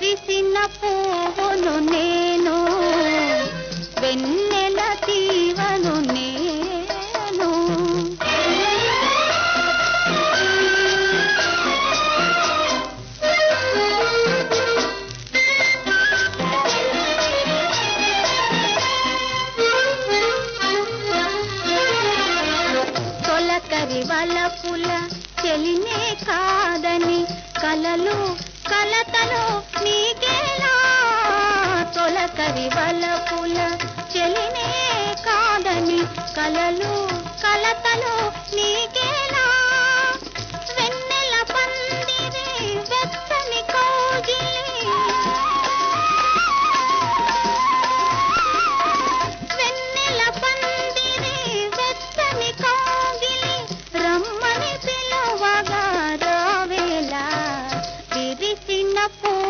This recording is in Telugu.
విరిసిన పువ్వును నేను వెన్నెల తీవను నేను తొలకరి వలపుల చెలినే కాదని కలలు కలతలు నీకేలా తొలకరి వలపుల చెలినే కాదని కలలు కలతలు నీకేలా వెన్నెల పందిరి వెచ్చని కోగిలి వెన్నెల పందిరి వెచ్చని కోగిలి రమ్మని పిలువగా రావేలా విరిసిన పూ